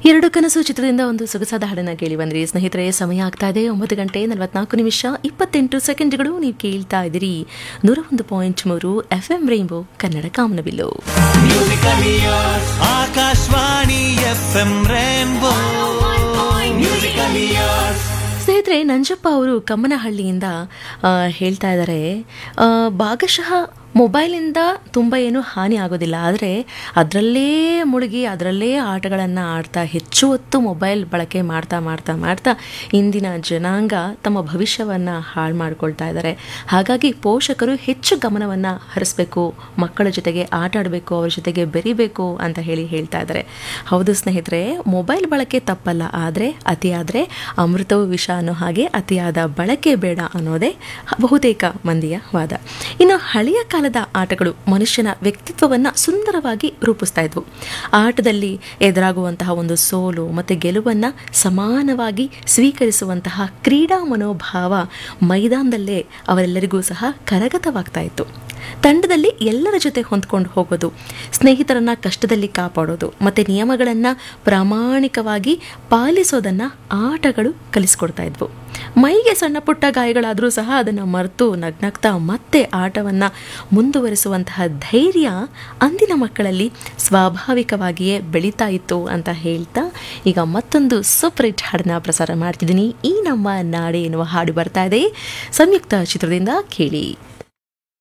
ಎರಡು ಕನಸು ಚಿತ್ರದಿಂದ ಒಂದು ಸೊಗಸಾದ ಹಾಡನ್ನ ಕೇಳಿ ಬಂದ್ರಿ ಸ್ನೇಹಿತರೆ ಸಮಯ ಆಗ್ತಾ ಇದೆ ಒಂಬತ್ತು ಗಂಟೆ ನಲವತ್ನಾಲ್ಕು ನಿಮಿಷ ಇಪ್ಪತ್ತೆಂಟು ಸೆಕೆಂಡ್ಗಳು ನೀವು ಕೇಳ್ತಾ ಇದ್ದೀರಿ ನೂರ ಒಂದು ಪಾಯಿಂಟ್ ಮೂರು ಎಫ್ ಎಂ ರೈನ್ಬೋ ಕನ್ನಡ ಕಾಮನಬಿಲ್ಲು Akashvani F M rainbow musical years ಸ್ನೇಹಿತರೆ ನಂಜಪ್ಪ ಅವರು ಕಮ್ಮನಹಳ್ಳಿಯಿಂದ ಆ, ಹೇಳ್ತಾ ಇದ್ದಾರೆ ಆ, ಭಾಗಶಃ ಮೊಬೈಲಿಂದ ತುಂಬ ಏನು ಹಾನಿ ಆಗೋದಿಲ್ಲ ಆದರೆ ಅದರಲ್ಲೇ ಮುಳುಗಿ ಅದರಲ್ಲೇ ಆಟಗಳನ್ನು ಆಡ್ತಾ ಹೆಚ್ಚು ಹೊತ್ತು ಮೊಬೈಲ್ ಬಳಕೆ ಮಾಡ್ತಾ ಮಾಡ್ತಾ ಮಾಡ್ತಾ ಇಂದಿನ ಜನಾಂಗ ತಮ್ಮ ಭವಿಷ್ಯವನ್ನು ಹಾಳು ಮಾಡ್ಕೊಳ್ತಾ ಇದ್ದಾರೆ ಹಾಗಾಗಿ ಪೋಷಕರು ಹೆಚ್ಚು ಗಮನವನ್ನು ಹರಿಸ್ಬೇಕು ಮಕ್ಕಳ ಜೊತೆಗೆ ಆಟ ಆಡಬೇಕು ಅವ್ರ ಜೊತೆಗೆ ಬೆರಿಬೇಕು ಅಂತ ಹೇಳಿ ಹೇಳ್ತಾ ಇದ್ದಾರೆ ಹೌದು ಸ್ನೇಹಿತರೆ ಮೊಬೈಲ್ ಬಳಕೆ ತಪ್ಪಲ್ಲ ಆದರೆ ಅತಿಯಾದರೆ ಅಮೃತವು ವಿಷ ಅನ್ನೋ ಹಾಗೆ ಅತಿಯಾದ ಬಳಕೆ ಬೇಡ ಅನ್ನೋದೇ ಬಹುತೇಕ ಮಂದಿಯ ವಾದ ಇನ್ನು ಹಳೆಯ ಕಾಲದ ಆಟಗಳು ಮನುಷ್ಯನ ವ್ಯಕ್ತಿತ್ವವನ್ನು ಸುಂದರವಾಗಿ ರೂಪಿಸ್ತಾ ಇದ್ವು ಆಟದಲ್ಲಿ ಎದುರಾಗುವಂತಹ ಒಂದು ಸೋಲು ಮತ್ತು ಗೆಲುವನ್ನು ಸಮಾನವಾಗಿ ಸ್ವೀಕರಿಸುವಂತಹ ಕ್ರೀಡಾ ಮನೋಭಾವ ಮೈದಾನದಲ್ಲೇ ಅವರೆಲ್ಲರಿಗೂ ಸಹ ಕರಗತವಾಗ್ತಾ ಇತ್ತು ತಂಡದಲ್ಲಿ ಎಲ್ಲರ ಜೊತೆ ಹೊಂದ್ಕೊಂಡು ಹೋಗೋದು ಸ್ನೇಹಿತರನ್ನ ಕಷ್ಟದಲ್ಲಿ ಕಾಪಾಡೋದು ಮತ್ತು ನಿಯಮಗಳನ್ನು ಪ್ರಾಮಾಣಿಕವಾಗಿ ಪಾಲಿಸೋದನ್ನು ಆಟಗಳು ಕಲಿಸ್ಕೊಡ್ತಾ ಇದ್ವು ಮೈಗೆ ಸಣ್ಣ ಪುಟ್ಟ ಗಾಯಗಳಾದರೂ ಸಹ ಅದನ್ನು ಮರೆತು ನಗ್ನಗ್ತಾ ಮತ್ತೆ ಆಟವನ್ನು ಮುಂದುವರಿಸುವಂತಹ ಧೈರ್ಯ ಅಂದಿನ ಮಕ್ಕಳಲ್ಲಿ ಸ್ವಾಭಾವಿಕವಾಗಿಯೇ ಬೆಳೀತಾ ಇತ್ತು ಅಂತ ಹೇಳ್ತಾ ಈಗ ಮತ್ತೊಂದು ಸೂಪರ್ ಹಿಟ್ ಹಾಡನ್ನ ಪ್ರಸಾರ ಮಾಡ್ತಿದ್ದೀನಿ ಈ ನಮ್ಮ ನಾಡೆ ಎನ್ನುವ ಹಾಡು ಬರ್ತಾ ಇದೆ ಸಂಯುಕ್ತ ಚಿತ್ರದಿಂದ ಕೇಳಿ